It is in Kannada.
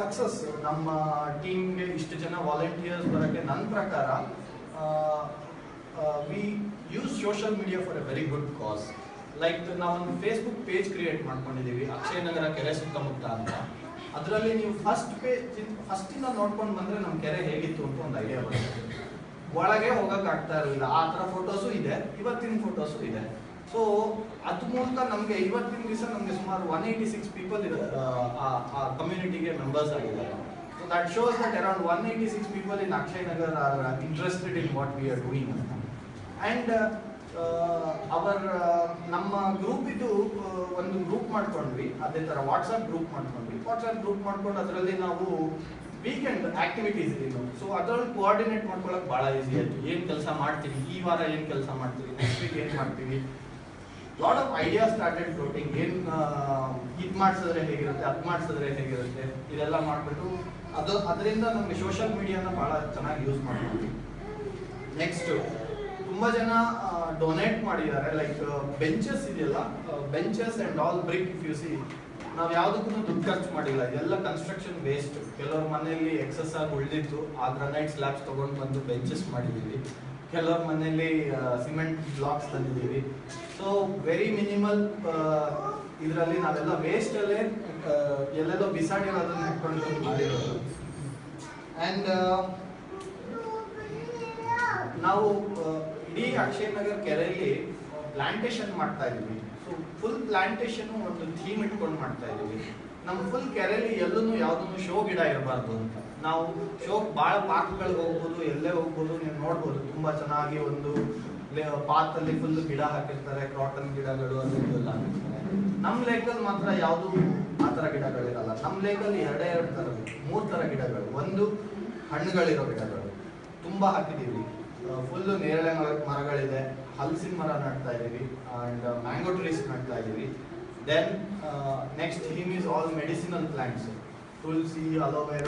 ಸಕ್ಸಸ್ ನಮ್ಮ ಟೀಮ್ಗೆ ಇಷ್ಟು ಜನ ವಾಲಂಟಿಯರ್ಸ್ ಬರೋಕ್ಕೆ ನನ್ನ ಪ್ರಕಾರ we use social media for a very good cause like ನಾವೊಂದು ಫೇಸ್ಬುಕ್ ಪೇಜ್ ಕ್ರಿಯೇಟ್ ಮಾಡ್ಕೊಂಡಿದ್ದೀವಿ ಅಕ್ಷಯ ನಗರ ಕೆರೆ ಸುತ್ತಮುತ್ತ ಅಂತ ಅದರಲ್ಲಿ ನೀವು ಫಸ್ಟ್ ಪೇಜ್ ಫಸ್ಟಿಂದ ನೋಡ್ಕೊಂಡು ಬಂದ್ರೆ ನಮ್ಮ ಕೆರೆ ಹೇಗಿತ್ತು ಅಂತ ಒಂದು ಐಡಿಯಾ ಬರುತ್ತೆ ಒಳಗೆ ಹೋಗಕ್ ಆಗ್ತಾ ಇರಲಿಲ್ಲ ಆ ಥರ ಫೋಟೋಸು ಇದೆ ಇವತ್ತಿನ ಫೋಟೋಸು ಇದೆ ಸೊ ಅದ್ ಮೂಲಕ ನಮಗೆ ಇವತ್ತಿನ ದಿವಸ ನಮಗೆ ಸುಮಾರು ಒನ್ ಏಯ್ಟಿ ಸಿಕ್ಸ್ ಪೀಪಲ್ ಆ ಕಮ್ಯುನಿಟಿಗೆ ಮೆಂಬರ್ಸ್ ಆಗಿದ್ದಾರೆ so that shows that around one eighty six people in Akshay Nagar are interested in what we are doing ಅಂತ ಆ್ಯಂಡ್ ಅವರ್ ನಮ್ಮ ಗ್ರೂಪ್ ಇದು ಆ, ಒಂದು ಗ್ರೂಪ್ ಮಾಡ್ಕೊಂಡ್ವಿ ಅದೇ ಥರ ವಾಟ್ಸಪ್ ಗ್ರೂಪ್ ಮಾಡ್ಕೊಂಡ್ವಿ ವಾಟ್ಸಪ್ ಗ್ರೂಪ್ ಮಾಡ್ಕೊಂಡು ಅದರಲ್ಲಿ ನಾವು ವೀಕೆಂಡ್ ಆಕ್ಟಿವಿಟೀಸ್ ಇದ್ದು ಸೊ ಅದ್ರಲ್ಲಿ ಕೋಆರ್ಡಿನೇಟ್ ಮಾಡ್ಕೊಳಕ್ ಭಾಳ ಈಸಿ ಆಯ್ತು ಏನ್ ಕೆಲಸ ಮಾಡ್ತೀವಿ ಈ ವಾರ ಏನ್ ಕೆಲಸ ಮಾಡ್ತೀವಿ ನೆಕ್ಸ್ಟ್ ವೀಕ್ ಏನ್ ಮಾಡ್ತೀವಿ lot of idea started floating ಏನ್ ಇದು ಮಾಡಿಸಿದ್ರೆ ಹೇಗಿರುತ್ತೆ ಅದು ಮಾಡಿಸಿದ್ರೆ ಹೇಗಿರುತ್ತೆ ಇದೆಲ್ಲ ಮಾಡ್ಬಿಟ್ಟು ಅದು ಅದರಿಂದ ನಮಗೆ ಸೋಷಿಯಲ್ ಮೀಡಿಯಾನ ಭಾಳ ಚೆನ್ನಾಗಿ ಯೂಸ್ ಮಾಡ್ತೀವಿ ನೆಕ್ಸ್ಟ್ ತುಂಬಾ ಜನ ಡೊನೇಟ್ ಮಾಡಿದ್ದಾರೆ ಲೈಕ್ ಬೆಂಚಸ್ ಇದೆಯಲ್ಲ benches and all brick if you see ನಾವು ಯಾವುದಕ್ಕೂ ದುಡ್ಡು ಖರ್ಚು ಮಾಡಿಲ್ಲ ಇದೆಲ್ಲ ಕನ್ಸ್ಟ್ರಕ್ಷನ್ ವೇಸ್ಟ್ ಕೆಲವ್ರ ಮನೆಯಲ್ಲಿ ಎಕ್ಸಸ್ ಆಗಿ ಉಳಿದಿತ್ತು ಆ ಗ್ರನೈಟ್ ಸ್ಲ್ಯಾಬ್ಸ್ ತಗೊಂಡು ಬಂದು ಬೆಂಚಸ್ ಮಾಡಿದ್ದೀವಿ ಕೆಲವ್ರ ಮನೆಯಲ್ಲಿ ಸಿಮೆಂಟ್ ಬ್ಲಾಕ್ಸ್ ತಂದಿದ್ದೀವಿ ಸೊ ವೆರಿ ಮಿನಿಮಲ್ ಇದರಲ್ಲಿ ನಾವೆಲ್ಲ ವೇಸ್ಟ್ ಅಲ್ಲೇ ಆ, ಎಲ್ಲೆಲ್ಲೋ ಬಿಸಾಡಿರೋದನ್ನ ಹಾಕೊಂಡು ಮಾಡಿರೋದು ಆ್ಯಂಡ್ ನಾವು ಆ, ಇಡೀ ಅಕ್ಷಯ್ ನಗರ್ ಕೆರೆಯಲ್ಲಿ ಪ್ಲಾಂಟೇಶನ್ ಮಾಡ್ತಾ ಇದೀವಿ ಸೊ ಫುಲ್ ಪ್ಲಾಂಟೇಶನ್ ಒಂದು ಥೀಮ್ ಇಟ್ಕೊಂಡು ಮಾಡ್ತಾ ಇದೀವಿ ನಮ್ಮ ಫುಲ್ ಕೆರೆಯಲ್ಲಿ ಎಲ್ಲೂ ಯಾವ್ದನ್ನು ಶೋ ಗಿಡ ಇರಬಾರ್ದು ಅಂತ ನಾವು ಶೋ ಭಾಳ ಪಾರ್ಕ್ಗಳಿಗೆ ಹೋಗ್ಬೋದು ಎಲ್ಲೇ ಹೋಗ್ಬೋದು ನೀವು ನೋಡ್ಬೋದು ತುಂಬಾ ಚೆನ್ನಾಗಿ ಒಂದು ಪಾತ್ ಅಲ್ಲಿ ಫುಲ್ ಗಿಡ ಹಾಕಿರ್ತಾರೆ ಕ್ರಾಟನ್ ಗಿಡಗಳು ಅದು ಇದು ಎಲ್ಲ ಹಾಕಿರ್ತಾರೆ ನಮ್ಮ ಲೇಕಲ್ಲಿ ಮಾತ್ರ ಯಾವುದು ಆ ಥರ ಗಿಡಗಳಿರಲ್ಲ ನಮ್ಮ ಲೇಕಲ್ಲಿ ಎರಡೇ ಎರಡು ಥರ ಮೂರು ಥರ ಗಿಡಗಳು ಒಂದು ಹಣ್ಣುಗಳಿರೋ ಗಿಡಗಳು ತುಂಬಾ ಹಾಕಿದೀವಿ ಫುಲ್ ನೇರಳೆ ಮರ ಮರಗಳಿದೆ ಹಲಸಿನ ಮರ ನಡ್ತಾ ಇದೀವಿ ಅಂಡ್ ಮ್ಯಾಂಗೋ ಟ್ರೀಸ್ ನಡ್ತಾ ಇದೀವಿ then next theme is all medicinal plants tulsi aloe vera